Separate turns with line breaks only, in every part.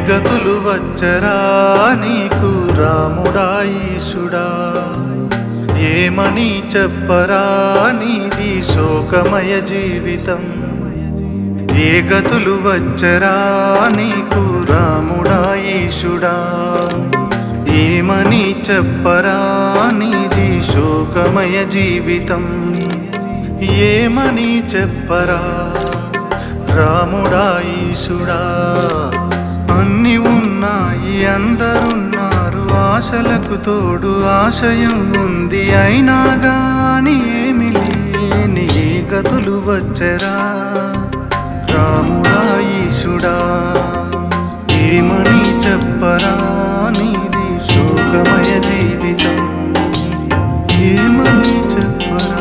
గతులు వచ్చరా నీకు రాముడా ఈశుడా ఏమని చెప్పరా నీది శోకమయ జీవితం ఏ గతులు వచ్చరా నీకు రాముడా ఈశుడా ఏమని చెప్పరా నీది శోకమయ జీవితం ఏమని చెప్పరా రాముడా ఈశుడా అన్ని ఉన్నాయి అందరున్నారు ఆశలకు తోడు ఆశయం ఉంది అయినా గాని ఏమి లేని ఏ గతులు వచ్చరా రాముడా ఈశుడా ఏమని చెప్పరా నీది శోకమయ జీవితం ఏమని చెప్పరా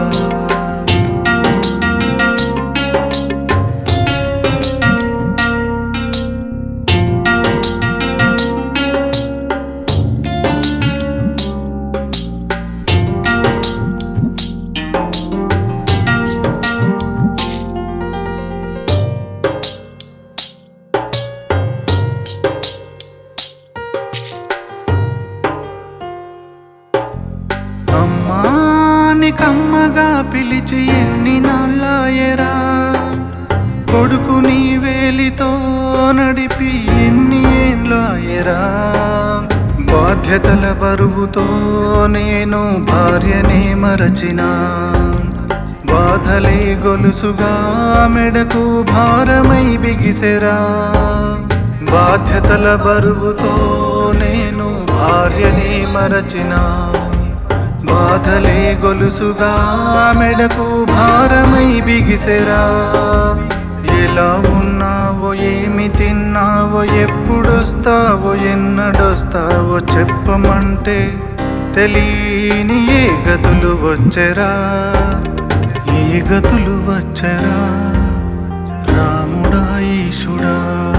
అమ్మాని కమ్మగా పిలిచి ఎన్ని నాళ్ళాయరా కొడుకు నీ వేలితో నడిపి ఎన్ని ఏండ్లాయరా బాధ్యతల బరువుతో నేను భార్యనే మరచిన బాధలే గొలుసుగా మెడకు భారమై బిగిసెరా బాధ్యతల బరువుతో నేను భార్యని మరచిన బాధలే గొలుసుగా మెడకు భారమై బిగిసెరా ఎలా ఉన్నావో ఏమి తిన్నావో ఎప్పుడొస్తావో ఎన్నడొస్తావో చెప్పమంటే తెలియని ఏ గతులు వచ్చెరా ఏ గతులు వచ్చెరా రాముడా ఈశుడా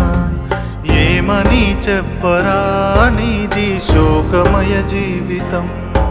ఏమని చెప్పరా నీది శోకమయ జీవితం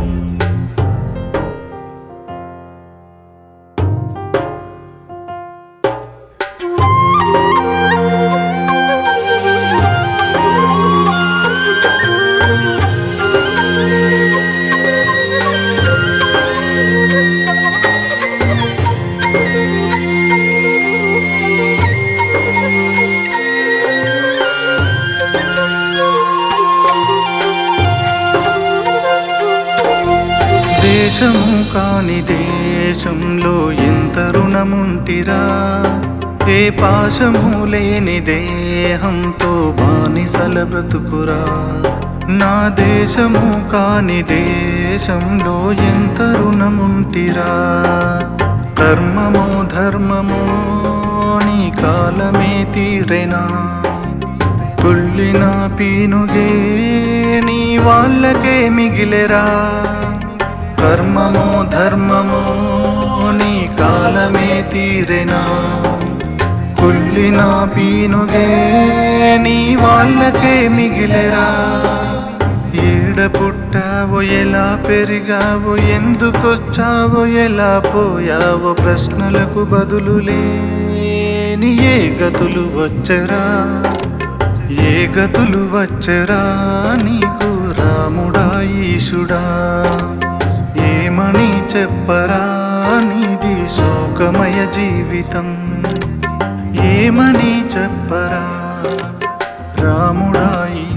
దేశము కాని దేశంలో ఎంత రుణముంటిరా ఏ పాశము లేని దేహంతో బానిసల బ్రతుకురా నా దేశము కాని దేశంలో ఎంత రుణముంటిరా కర్మమో ధర్మమో నీ కాలమే తీరెనా కుళ్ళిన పీనుగే నీ వాళ్ళకే మిగిలెరా కర్మమో ధర్మమో నీ కాలమే తీరెనా కుళ్ళిన పీనుగే నీ వాళ్ళకే మిగిలెరా ఏడ పుట్టావో ఎలా పెరిగావో ఎందుకొచ్చావో ఎలా పోయావో ప్రశ్నలకు బదులు లేని ఏ గతులు వచ్చరా ఏ గతులు వచ్చరా నీకు రాముడా ఈశుడా ఏమని చెప్పరా నీది శోకమయ జీవితం ఏమని చెప్పరా రాముడా